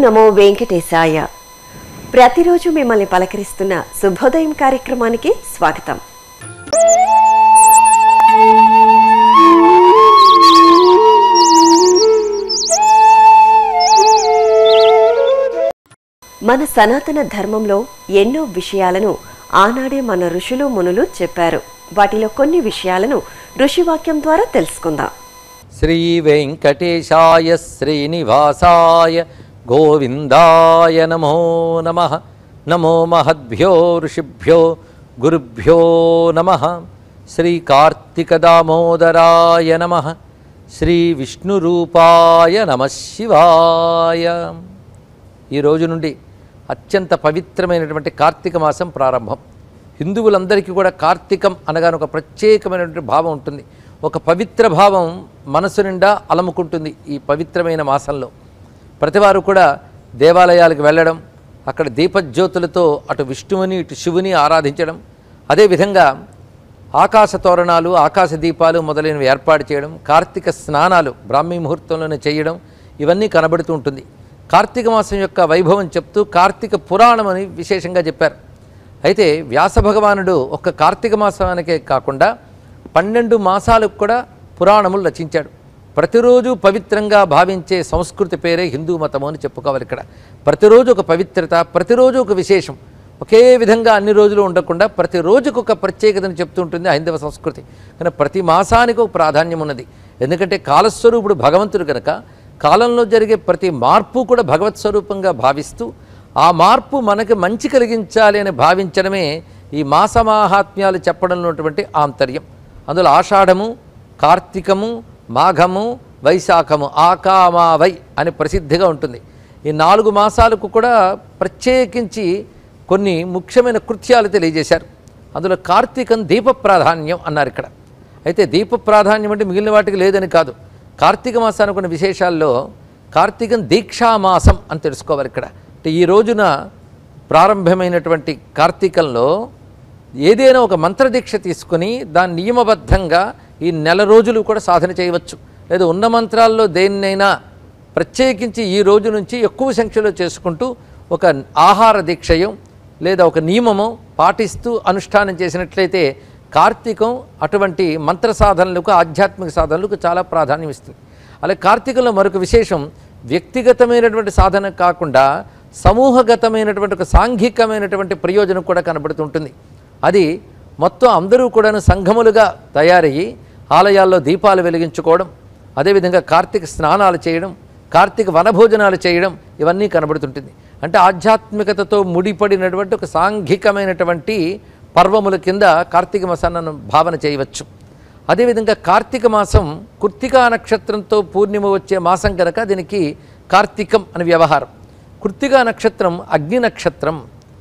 నమో వెంకటేశాయ ప్రతిరోజు మిమ్మల్ని పలకరిస్తున్న శుభోదయం కార్యక్రమానికి స్వాగతం మన సనాతన ధర్మంలో ఎన్నో విషయాలను ఆనాడే మన ఋషులు మునులు చెప్పారు వాటిలో కొన్ని విషయాలను ఋషివాక్యం ద్వారా తెలుసుకుందాం శ్రీ వెంకటేశాయ శ్రీనివాసాయ గోవిందాయ నమో నమ నమో మహద్భ్యో ఋషిభ్యో గురుభ్యో నమ శ్రీ కార్తీక దామోదరాయ నమ శ్రీ విష్ణురూపాయ నమ శివాయ ఈ రోజు నుండి అత్యంత పవిత్రమైనటువంటి కార్తీక మాసం ప్రారంభం హిందువులందరికీ కూడా కార్తీకం అనగానే ఒక ప్రత్యేకమైనటువంటి భావం ఉంటుంది ఒక పవిత్ర భావం మనసు నిండా అలముకుంటుంది ఈ పవిత్రమైన మాసంలో ప్రతివారు కూడా దేవాలయాలకు వెళ్ళడం అక్కడ దీపజ్యోతులతో అటు విష్ణువుని ఇటు శివుని ఆరాధించడం అదేవిధంగా ఆకాశ తోరణాలు ఆకాశ దీపాలు మొదలైనవి ఏర్పాటు చేయడం కార్తీక స్నానాలు బ్రాహ్మీ ముహూర్తంలోనే చేయడం ఇవన్నీ కనబడుతూ ఉంటుంది కార్తీక మాసం యొక్క వైభవం చెప్తూ కార్తీక పురాణం అని విశేషంగా చెప్పారు అయితే వ్యాస భగవానుడు ఒక్క కార్తీక మాసానికే కాకుండా పన్నెండు మాసాలకు కూడా పురాణములు రచించాడు ప్రతిరోజు పవిత్రంగా భావించే సంస్కృతి పేరే హిందూ మతము అని చెప్పుకోవాలి ఇక్కడ ప్రతిరోజు ఒక పవిత్రత ప్రతిరోజు ఒక విశేషం ఒకే విధంగా అన్ని రోజులు ఉండకుండా ప్రతి రోజుకు ఒక ప్రత్యేకతను చెప్తూ ఉంటుంది హైందవ సంస్కృతి కానీ ప్రతి మాసానికి ఒక ప్రాధాన్యం ఉన్నది ఎందుకంటే కాలస్వరూపుడు భగవంతుడు కనుక కాలంలో జరిగే ప్రతి మార్పు కూడా భగవత్ స్వరూపంగా భావిస్తూ ఆ మార్పు మనకి మంచి కలిగించాలి అని భావించడమే ఈ మాసమాహాత్మ్యాలు చెప్పడంలో ఉన్నటువంటి ఆంతర్యం అందులో ఆషాఢము కార్తీకము మాఘము వైశాఖము ఆకామావై అని ప్రసిద్ధిగా ఉంటుంది ఈ నాలుగు మాసాలకు కూడా ప్రత్యేకించి కొన్ని ముఖ్యమైన కృత్యాలు తెలియజేశారు అందులో కార్తీకం దీప ప్రాధాన్యం అన్నారు ఇక్కడ అయితే దీప ప్రాధాన్యం అంటే మిగిలిన వాటికి లేదని కాదు కార్తీక మాసానికి ఉన్న విశేషాల్లో కార్తీకం దీక్షామాసం అని తెలుసుకోవాలి ఇక్కడ అంటే ఈ రోజున ప్రారంభమైనటువంటి కార్తీకంలో ఏదైనా ఒక మంత్రదీక్ష తీసుకొని దాని నియమబద్ధంగా ఈ నెల రోజులు కూడా సాధన చేయవచ్చు లేదా ఉన్న మంత్రాల్లో దేన్నైనా ప్రత్యేకించి ఈ రోజు నుంచి ఎక్కువ సంఖ్యలో చేసుకుంటూ ఒక ఆహార దీక్షయో లేదా ఒక నియమము పాటిస్తూ అనుష్ఠానం చేసినట్లయితే కార్తీకం అటువంటి మంత్ర సాధనలకు ఆధ్యాత్మిక సాధనలకు చాలా ప్రాధాన్యం ఇస్తుంది అలాగే కార్తీకంలో మరొక విశేషం వ్యక్తిగతమైనటువంటి సాధన కాకుండా సమూహగతమైనటువంటి ఒక సాంఘికమైనటువంటి ప్రయోజనం కూడా కనబడుతుంటుంది అది మొత్తం అందరూ కూడాను సంఘములుగా తయారయ్యి ఆలయాల్లో దీపాలు వెలిగించుకోవడం అదేవిధంగా కార్తీక స్నానాలు చేయడం కార్తీక వనభోజనాలు చేయడం ఇవన్నీ కనబడుతుంటుంది అంటే ఆధ్యాత్మికతతో ముడిపడినటువంటి ఒక సాంఘికమైనటువంటి పర్వముల కింద కార్తీక మాసాన్ని భావన చేయవచ్చు అదేవిధంగా కార్తీక మాసం కృత్తికా నక్షత్రంతో పూర్ణిమ వచ్చే మాసం కనుక దీనికి కార్తీకం అని వ్యవహారం కృత్తికా నక్షత్రం అగ్ని నక్షత్రం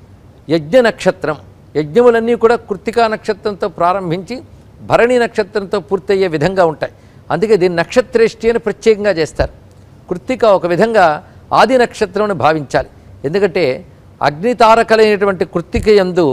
యజ్ఞ నక్షత్రం యజ్ఞములన్నీ కూడా కృత్తికా నక్షత్రంతో ప్రారంభించి భరణి నక్షత్రంతో పూర్తయ్యే విధంగా ఉంటాయి అందుకే దీన్ని నక్షత్రేష్టి అని ప్రత్యేకంగా చేస్తారు కృత్తిక ఒక విధంగా ఆది నక్షత్రం అని భావించాలి ఎందుకంటే అగ్నితారకలైనటువంటి కృత్తిక యందు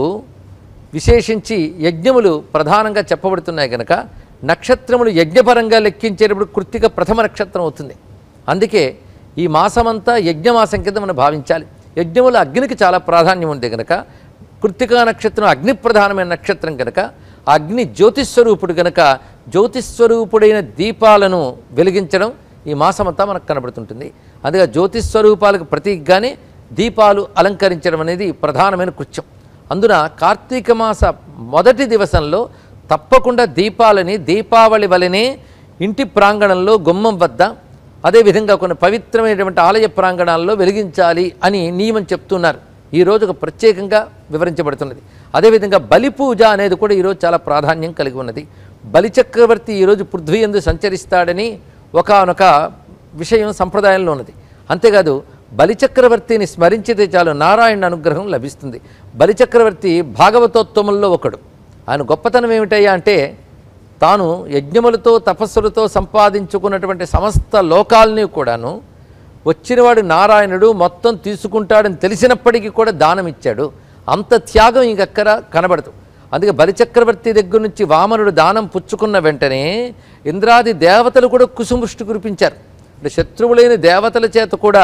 విశేషించి యజ్ఞములు ప్రధానంగా చెప్పబడుతున్నాయి కనుక నక్షత్రములు యజ్ఞపరంగా లెక్కించేటప్పుడు కృత్తిక ప్రథమ నక్షత్రం అవుతుంది అందుకే ఈ మాసమంతా యజ్ఞమాసం కింద మనం భావించాలి యజ్ఞములు అగ్నికి చాలా ప్రాధాన్యం ఉంది కనుక కృత్తికా నక్షత్రం అగ్ని ప్రధానమైన నక్షత్రం కనుక ఆ అగ్ని జ్యోతిస్వరూపుడు కనుక జ్యోతిస్వరూపుడైన దీపాలను వెలిగించడం ఈ మాసమంతా మనకు కనబడుతుంటుంది అందుకే జ్యోతిస్వరూపాలకు ప్రతీకగానే దీపాలు అలంకరించడం అనేది ప్రధానమైన కృత్యం అందున కార్తీక మాస మొదటి దివసంలో తప్పకుండా దీపాలని దీపావళి వలనే ఇంటి ప్రాంగణంలో గుమ్మం వద్ద అదేవిధంగా కొన్ని పవిత్రమైనటువంటి ఆలయ ప్రాంగణాల్లో వెలిగించాలి అని నియమం చెప్తున్నారు ఈ రోజు ఒక ప్రత్యేకంగా వివరించబడుతున్నది అదేవిధంగా బలి పూజ అనేది కూడా ఈరోజు చాలా ప్రాధాన్యం కలిగి ఉన్నది బలి చక్రవర్తి ఈరోజు పృథ్వీ ఎందు సంచరిస్తాడని ఒకానొక విషయం సంప్రదాయంలో ఉన్నది అంతేకాదు బలిచక్రవర్తిని స్మరించితే చాలు నారాయణ అనుగ్రహం లభిస్తుంది బలిచక్రవర్తి భాగవతోత్తముల్లో ఒకడు ఆయన గొప్పతనం ఏమిటయ్యా అంటే తాను యజ్ఞములతో తపస్సులతో సంపాదించుకున్నటువంటి సమస్త లోకాల్ని కూడాను వచ్చినవాడు నారాయణుడు మొత్తం తీసుకుంటాడని తెలిసినప్పటికీ కూడా దానం ఇచ్చాడు అంత త్యాగం ఇంకక్కడ కనబడదు అందుకే బలిచక్రవర్తి దగ్గర నుంచి వామనుడు దానం పుచ్చుకున్న వెంటనే ఇంద్రాది దేవతలు కూడా కుసుమృష్టి కురిపించారు అంటే శత్రువులైన దేవతల చేత కూడా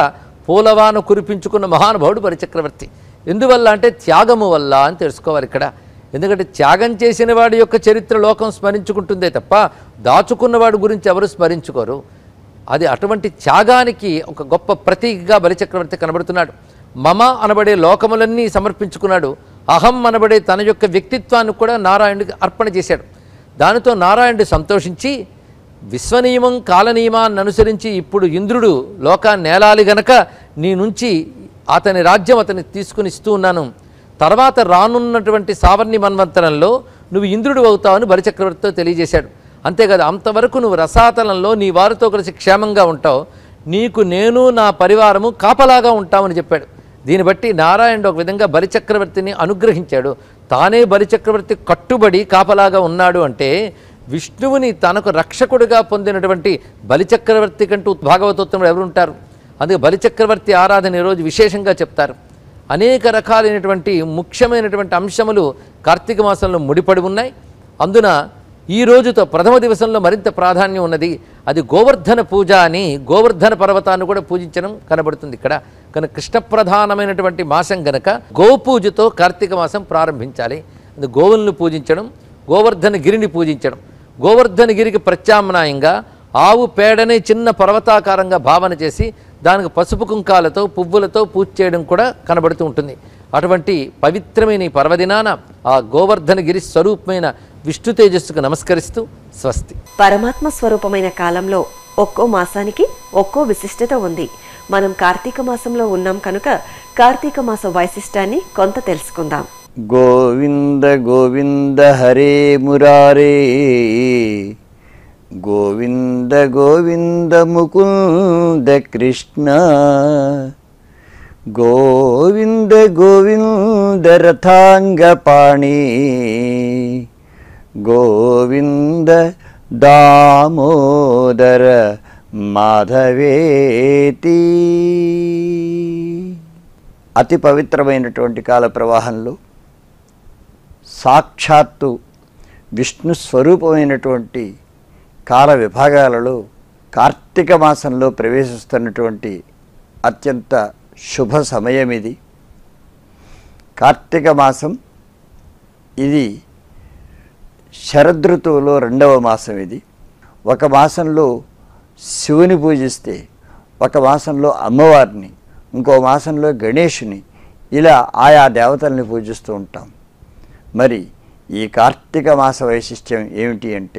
పూలవాన కురిపించుకున్న మహానుభావుడు బలిచక్రవర్తి ఎందువల్ల అంటే త్యాగము వల్ల అని తెలుసుకోవాలి ఇక్కడ ఎందుకంటే త్యాగం చేసిన వాడి యొక్క చరిత్ర లోకం స్మరించుకుంటుందే తప్ప దాచుకున్నవాడి గురించి ఎవరు స్మరించుకోరు అది అటువంటి త్యాగానికి ఒక గొప్ప ప్రతీకగా బలిచక్రవర్తి కనబడుతున్నాడు మమ అనబడే లోకములన్నీ సమర్పించుకున్నాడు అహం అనబడే తన యొక్క వ్యక్తిత్వాన్ని కూడా నారాయణుడికి అర్పణ చేశాడు దానితో నారాయణుడు సంతోషించి విశ్వనియమం కాలనియమాన్ని అనుసరించి ఇప్పుడు ఇంద్రుడు లోకాన్ని నేలాలి గనక నీ నుంచి అతని రాజ్యం అతనికి తీసుకుని ఇస్తూ ఉన్నాను తర్వాత రానున్నటువంటి సావర్ణి మన్వంతరంలో నువ్వు ఇంద్రుడు అవుతావని బలిచక్రవర్తితో తెలియజేశాడు అంతేకాదు అంతవరకు నువ్వు రసాతలంలో నీ వారితో కలిసి క్షేమంగా ఉంటావు నీకు నేను నా పరివారము కాపలాగా ఉంటామని చెప్పాడు దీన్ని బట్టి నారాయణుడు ఒక విధంగా బలిచక్రవర్తిని అనుగ్రహించాడు తానే బలిచక్రవర్తి కట్టుబడి కాపలాగా ఉన్నాడు అంటే విష్ణువుని తనకు రక్షకుడిగా పొందినటువంటి బలిచక్రవర్తి కంటూ భాగవతోత్తముడు ఎవరుంటారు అందుకే బలిచక్రవర్తి ఆరాధన ఈరోజు విశేషంగా చెప్తారు అనేక రకాలైనటువంటి ముఖ్యమైనటువంటి అంశములు కార్తీక మాసంలో ముడిపడి ఉన్నాయి అందున ఈ రోజుతో ప్రథమ దివసంలో మరింత ప్రాధాన్యం ఉన్నది అది గోవర్ధన పూజ అని గోవర్ధన పర్వతాన్ని కూడా పూజించడం కనబడుతుంది ఇక్కడ కనుక కృష్ణ ప్రధానమైనటువంటి మాసం గనక గోపూజతో కార్తీక మాసం ప్రారంభించాలి అది గోవులను పూజించడం గోవర్ధన గిరిని పూజించడం గోవర్ధన గిరికి ప్రత్యామ్నాయంగా ఆవు పేడనే చిన్న పర్వతాకారంగా భావన చేసి దానికి పసుపు కుంకాలతో పువ్వులతో పూజ చేయడం కూడా కనబడుతూ ఉంటుంది అటువంటి పవిత్రమైన ఈ పర్వదినాన ఆ గోవర్ధన గిరి స్వరూపమైన విష్ణు తేజస్సుకు నమస్కరిస్తూ స్వస్తి పరమాత్మ స్వరూపమైన కాలంలో ఒక్కో మాసానికి ఒక్కో విశిష్టత ఉంది మనం కార్తీక మాసంలో ఉన్నాం కనుక కార్తీక మాస వైశిష్టాన్ని కొంత తెలుసుకుందాం గోవింద గోవింద హరే మురారే గోవింద గోవింద ముకుంద కృష్ణ గోవింద గోవింద రథాంగ పాణి గోవింద దామోదర మాధవేతి అతి పవిత్రమైనటువంటి కాల ప్రవాహంలో సాక్షాత్తు విష్ణు స్వరూపమైనటువంటి కాల విభాగాలలో కార్తీక మాసంలో ప్రవేశిస్తున్నటువంటి అత్యంత శుభ సమయం ఇది కార్తీక మాసం ఇది శరదృతువులో రెండవ మాసం ఇది ఒక మాసంలో శివుని పూజిస్తే ఒక మాసంలో అమ్మవారిని ఇంకో మాసంలో గణేషుని ఇలా ఆయా దేవతల్ని పూజిస్తూ ఉంటాం మరి ఈ కార్తీక మాస వైశిష్ట్యం ఏమిటి అంటే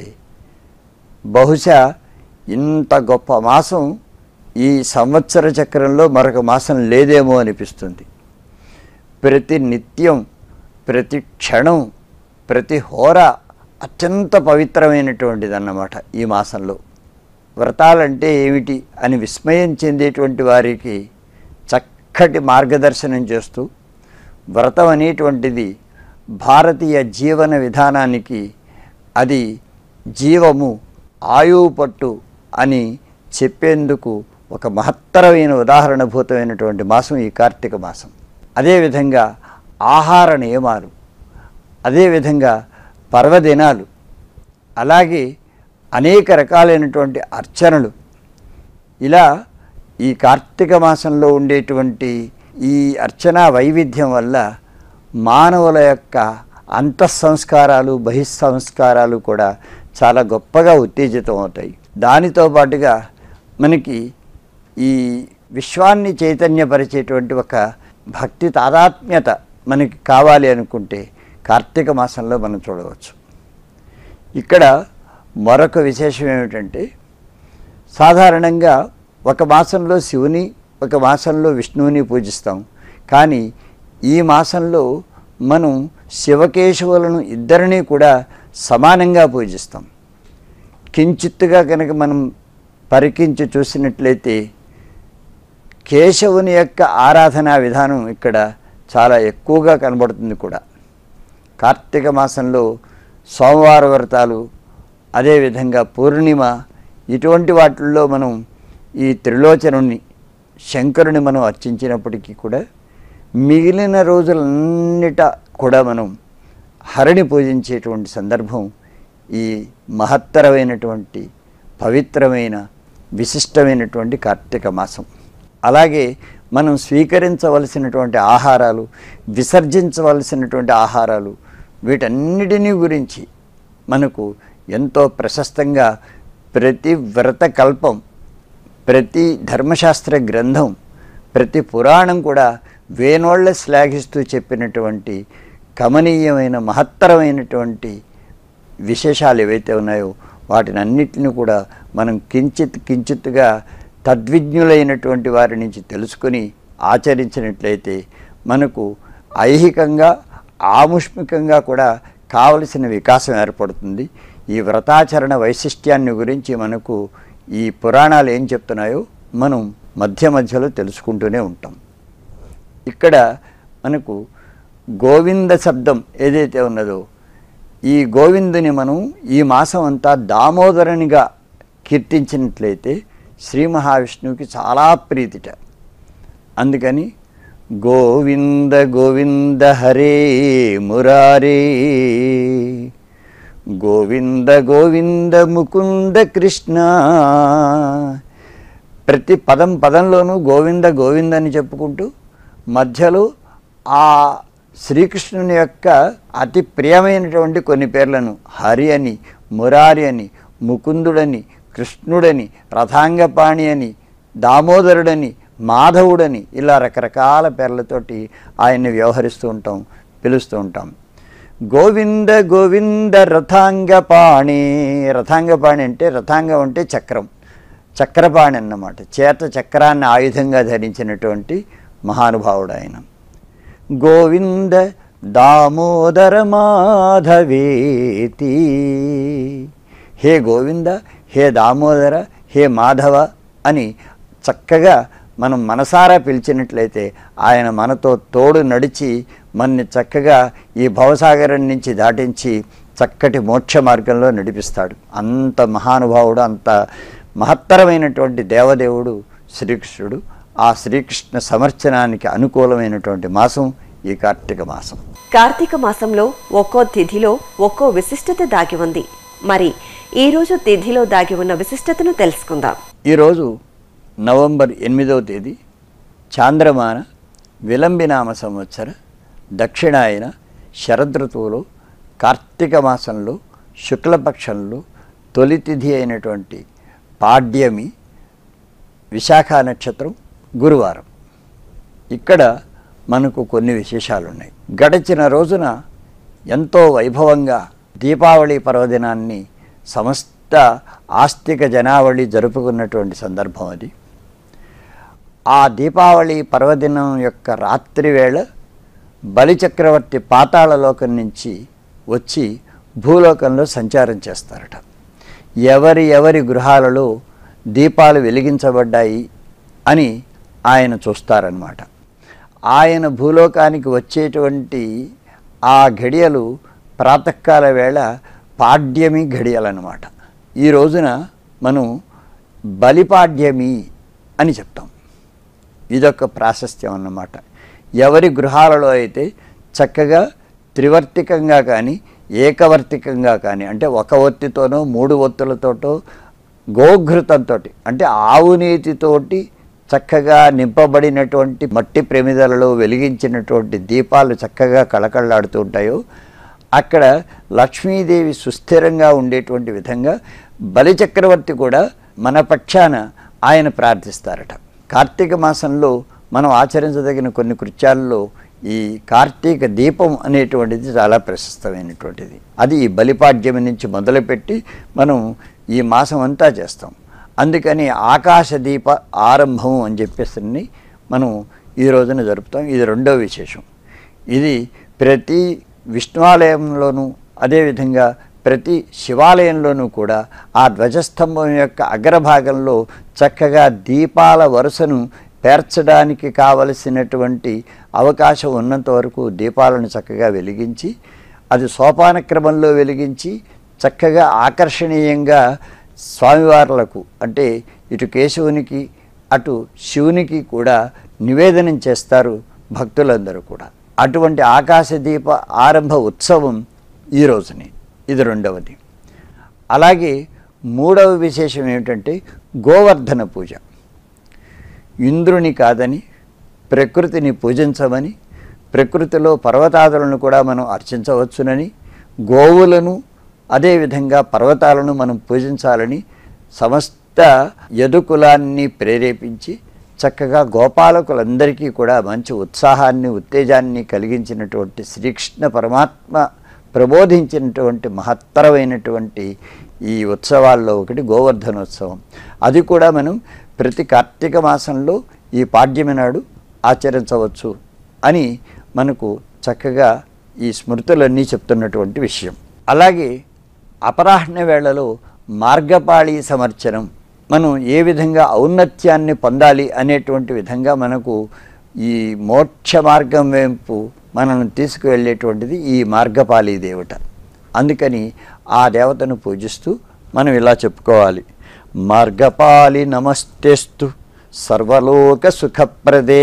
బహుశా ఇంత గొప్ప మాసం ఈ సంవత్సర చక్రంలో మరొక మాసం లేదేమో అనిపిస్తుంది ప్రతి నిత్యం ప్రతి క్షణం ప్రతి హోర అత్యంత పవిత్రమైనటువంటిది అన్నమాట ఈ మాసంలో వ్రతాలంటే ఏమిటి అని విస్మయం చెందేటువంటి వారికి చక్కటి మార్గదర్శనం చేస్తూ వ్రతం అనేటువంటిది భారతీయ జీవన విధానానికి అది జీవము ఆయువు పట్టు అని చెప్పేందుకు ఒక మహత్తరమైన ఉదాహరణభూతమైనటువంటి మాసం ఈ కార్తీక మాసం అదేవిధంగా ఆహార నియమాలు అదేవిధంగా పర్వదినాలు అలాగే అనేక రకాలైనటువంటి అర్చనలు ఇలా ఈ కార్తీక మాసంలో ఉండేటువంటి ఈ అర్చనా వైవిధ్యం వల్ల మానవుల యొక్క అంతఃసంస్కారాలు బహిస్సంస్కారాలు కూడా చాలా గొప్పగా ఉత్తేజితం అవుతాయి దానితో పాటుగా మనకి ఈ విశ్వాన్ని చైతన్యపరిచేటువంటి ఒక భక్తి తాదాత్మ్యత మనకి కావాలి అనుకుంటే కార్తీక మాసంలో మనం చూడవచ్చు ఇక్కడ మరొక విశేషం ఏమిటంటే సాధారణంగా ఒక మాసంలో శివుని ఒక మాసంలో విష్ణువుని పూజిస్తాం కానీ ఈ మాసంలో మనం శివకేశవులను ఇద్దరినీ కూడా సమానంగా పూజిస్తాం కించిత్తుగా కనుక మనం పరికించి చూసినట్లయితే కేశవుని యొక్క ఆరాధనా విధానం ఇక్కడ చాలా ఎక్కువగా కనబడుతుంది కూడా కార్తీక మాసంలో సోమవార వ్రతాలు అదేవిధంగా పూర్ణిమ ఇటువంటి వాటిల్లో మనం ఈ త్రిలోచనుని శంకరుని మనం అర్చించినప్పటికీ కూడా మిగిలిన రోజులన్నిట కూడా మనం హరిని పూజించేటువంటి సందర్భం ఈ మహత్తరమైనటువంటి పవిత్రమైన విశిష్టమైనటువంటి కార్తీక మాసం అలాగే మనం స్వీకరించవలసినటువంటి ఆహారాలు విసర్జించవలసినటువంటి ఆహారాలు వీటన్నిటినీ గురించి మనకు ఎంతో ప్రశస్తంగా ప్రతి వ్రత కల్పం ప్రతి ధర్మశాస్త్ర గ్రంథం ప్రతి పురాణం కూడా వేనోళ్ళ శ్లాఘిస్తూ చెప్పినటువంటి కమనీయమైన మహత్తరమైనటువంటి విశేషాలు ఏవైతే ఉన్నాయో వాటిని అన్నిటిని కూడా మనం కించిత్ కించిత్తుగా తద్విజ్ఞులైనటువంటి వారి నుంచి తెలుసుకొని ఆచరించినట్లయితే మనకు ఐహికంగా ఆముష్మికంగా కూడా కావలసిన వికాసం ఏర్పడుతుంది ఈ వ్రతాచరణ వైశిష్ట్యాన్ని గురించి మనకు ఈ పురాణాలు ఏం చెప్తున్నాయో మనం మధ్య మధ్యలో తెలుసుకుంటూనే ఉంటాం ఇక్కడ మనకు గోవింద శబ్దం ఏదైతే ఉన్నదో ఈ గోవిందుని మనం ఈ మాసం అంతా దామోదరునిగా కీర్తించినట్లయితే శ్రీ మహావిష్ణువుకి చాలా ప్రీతిట అందుకని గోవింద గోవింద హరే మురారే గోవింద గోవింద ముకుంద కృష్ణ ప్రతి పదం పదంలోనూ గోవింద గోవింద అని చెప్పుకుంటూ మధ్యలో ఆ శ్రీకృష్ణుని యొక్క అతి ప్రియమైనటువంటి కొన్ని పేర్లను హరి అని మురారి అని ముకుందుడని కృష్ణుడని రథాంగపాణి అని దామోదరుడని మాధవుడని ఇలా రకరకాల పేర్లతోటి ఆయన్ని వ్యవహరిస్తూ ఉంటాం పిలుస్తూ ఉంటాం గోవింద గోవింద రథాంగపాణి రథాంగపాణి అంటే రథాంగం అంటే చక్రం చక్రపాణి అన్నమాట చేత చక్రాన్ని ఆయుధంగా ధరించినటువంటి మహానుభావుడు ఆయన గోవింద దామోదర మాధవేతి హే గోవింద హే దామోదర హే మాధవ అని చక్కగా మనం మనసారా పిలిచినట్లయితే ఆయన మనతో తోడు నడిచి మన్ని చక్కగా ఈ భవసాగరం నుంచి దాటించి చక్కటి మోక్ష మార్గంలో నడిపిస్తాడు అంత మహానుభావుడు అంత మహత్తరమైనటువంటి దేవదేవుడు శ్రీకృష్ణుడు ఆ శ్రీకృష్ణ సమర్చనానికి అనుకూలమైనటువంటి మాసం ఈ కార్తీక మాసం కార్తీక మాసంలో ఒక్కో తిథిలో ఒక్కో విశిష్టత దాగి ఉంది మరి ఈ రోజు తిథిలో దాగి ఉన్న విశిష్టతను తెలుసుకుందాం ఈరోజు నవంబర్ ఎనిమిదవ తేదీ చాంద్రమాన విలంబినామ సంవత్సర దక్షిణాయన శరదృతువులో కార్తీక మాసంలో శుక్లపక్షంలో తొలి తిథి అయినటువంటి పాడ్యమి విశాఖ నక్షత్రం గురువారం ఇక్కడ మనకు కొన్ని విశేషాలు ఉన్నాయి గడిచిన రోజున ఎంతో వైభవంగా దీపావళి పర్వదినాన్ని సమస్త ఆస్తిక జనావళి జరుపుకున్నటువంటి సందర్భం అది ఆ దీపావళి పర్వదినం యొక్క రాత్రి వేళ బలిచక్రవర్తి పాతాళలోకం నుంచి వచ్చి భూలోకంలో సంచారం చేస్తారట ఎవరి ఎవరి గృహాలలో దీపాలు వెలిగించబడ్డాయి అని ఆయన చూస్తారన్నమాట ఆయన భూలోకానికి వచ్చేటువంటి ఆ ఘడియలు ప్రాతకాల వేళ పాడ్యమి ఘడియలన్నమాట ఈ రోజున మనం బలిపాడ్యమి అని చెప్తాం ఇదొక ప్రాశస్త్యం అన్నమాట ఎవరి గృహాలలో అయితే చక్కగా త్రివర్తికంగా కానీ ఏకవర్తికంగా కానీ అంటే ఒక ఒత్తితోనో మూడు ఒత్తులతోటో గోఘృతంతో అంటే ఆవు నీతితోటి చక్కగా నింపబడినటువంటి మట్టి ప్రమిదలలో వెలిగించినటువంటి దీపాలు చక్కగా కళకళలాడుతూ ఉంటాయో అక్కడ లక్ష్మీదేవి సుస్థిరంగా ఉండేటువంటి విధంగా బలిచక్రవర్తి కూడా మన పక్షాన ఆయన ప్రార్థిస్తారట కార్తీక మాసంలో మనం ఆచరించదగిన కొన్ని కృత్యాల్లో ఈ కార్తీక దీపం అనేటువంటిది చాలా ప్రశస్తమైనటువంటిది అది ఈ బలిపాడ్యమి నుంచి మొదలుపెట్టి మనం ఈ మాసం అంతా చేస్తాం అందుకని ఆకాశ దీప ఆరంభం అని చెప్పేసి మనం ఈ రోజున జరుపుతాం ఇది రెండో విశేషం ఇది ప్రతి విష్ణువాలయంలోనూ అదేవిధంగా ప్రతి శివాలయంలోనూ కూడా ఆ ధ్వజస్తంభం యొక్క అగ్రభాగంలో చక్కగా దీపాల వరుసను పేర్చడానికి కావలసినటువంటి అవకాశం ఉన్నంత వరకు దీపాలను చక్కగా వెలిగించి అది సోపాన క్రమంలో వెలిగించి చక్కగా ఆకర్షణీయంగా స్వామివార్లకు అంటే ఇటు కేశవునికి అటు శివునికి కూడా నివేదనం చేస్తారు భక్తులందరూ కూడా అటువంటి ఆకాశదీప ఆరంభ ఉత్సవం ఈ రోజుని ఇది రెండవది అలాగే మూడవ విశేషం ఏమిటంటే గోవర్ధన పూజ ఇంద్రుని కాదని ప్రకృతిని పూజించమని ప్రకృతిలో పర్వతాదులను కూడా మనం అర్చించవచ్చునని గోవులను అదేవిధంగా పర్వతాలను మనం పూజించాలని సమస్త యదుకులాన్ని ప్రేరేపించి చక్కగా గోపాలకులందరికీ కూడా మంచి ఉత్సాహాన్ని ఉత్తేజాన్ని కలిగించినటువంటి శ్రీకృష్ణ పరమాత్మ ప్రబోధించినటువంటి మహత్తరమైనటువంటి ఈ ఉత్సవాల్లో ఒకటి గోవర్ధనోత్సవం అది కూడా మనం ప్రతి కార్తీక మాసంలో ఈ పాడ్యమి నాడు ఆచరించవచ్చు అని మనకు చక్కగా ఈ స్మృతులన్నీ చెప్తున్నటువంటి విషయం అలాగే అపరాహ్న వేళలో మార్గపాళీ సమర్చనం మనం ఏ విధంగా ఔన్నత్యాన్ని పొందాలి అనేటువంటి విధంగా మనకు ఈ మోక్ష మార్గం వైపు మనల్ని తీసుకువెళ్ళేటువంటిది ఈ మార్గపాళీ దేవత అందుకని ఆ దేవతను పూజిస్తూ మనం ఇలా చెప్పుకోవాలి మార్గపాలి నమస్తేస్తు సర్వలోక సుఖప్రదే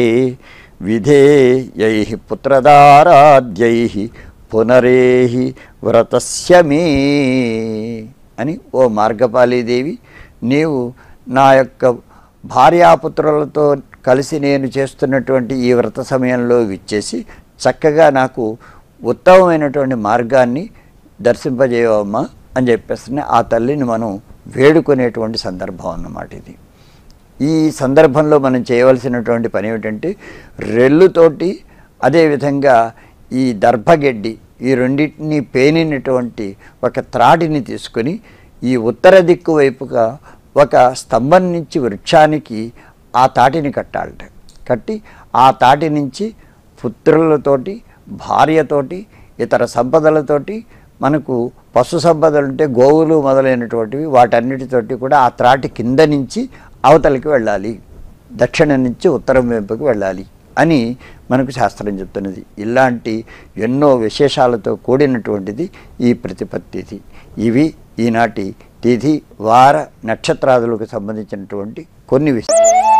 విధేయై పుత్రదారాధ్యై పునరేహి వ్రతస్య మే అని ఓ మార్గపాలీదేవి నీవు నా యొక్క భార్యాపుత్రులతో కలిసి నేను చేస్తున్నటువంటి ఈ వ్రత సమయంలో విచ్చేసి చక్కగా నాకు ఉత్తమమైనటువంటి మార్గాన్ని దర్శింపజేయవమ్మా అని చెప్పేసి ఆ తల్లిని మనం వేడుకునేటువంటి సందర్భం అన్నమాట ఇది ఈ సందర్భంలో మనం చేయవలసినటువంటి పని ఏమిటంటే రెల్లుతోటి అదేవిధంగా ఈ దర్భగడ్డి ఈ రెండింటిని పేనినటువంటి ఒక త్రాటిని తీసుకొని ఈ ఉత్తర దిక్కు వైపుగా ఒక స్తంభం నుంచి వృక్షానికి ఆ తాటిని కట్టాలట కట్టి ఆ తాటి నుంచి పుత్రులతోటి భార్యతోటి ఇతర సంపదలతోటి మనకు పశు సంపదలు ఉంటే గోవులు మొదలైనటువంటివి వాటన్నిటితోటి కూడా ఆ త్రాటి కింద నుంచి అవతలికి వెళ్ళాలి దక్షిణం నుంచి ఉత్తరం వైపుకి వెళ్ళాలి అని మనకు శాస్త్రం చెప్తున్నది ఇలాంటి ఎన్నో విశేషాలతో కూడినటువంటిది ఈ ప్రతిపత్తిది ఇవి ఈనాటి తిథి వార నక్షత్రాదులకు సంబంధించినటువంటి కొన్ని విషయాలు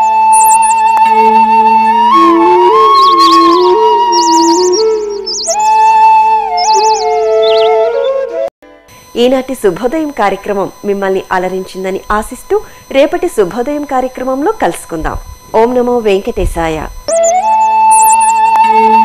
ఈనాటి శుభోదయం కార్యక్రమం మిమ్మల్ని అలరించిందని ఆశిస్తూ రేపటి శుభోదయం కార్యక్రమంలో కలుసుకుందాం ఓం నమో వెంకటేశాయ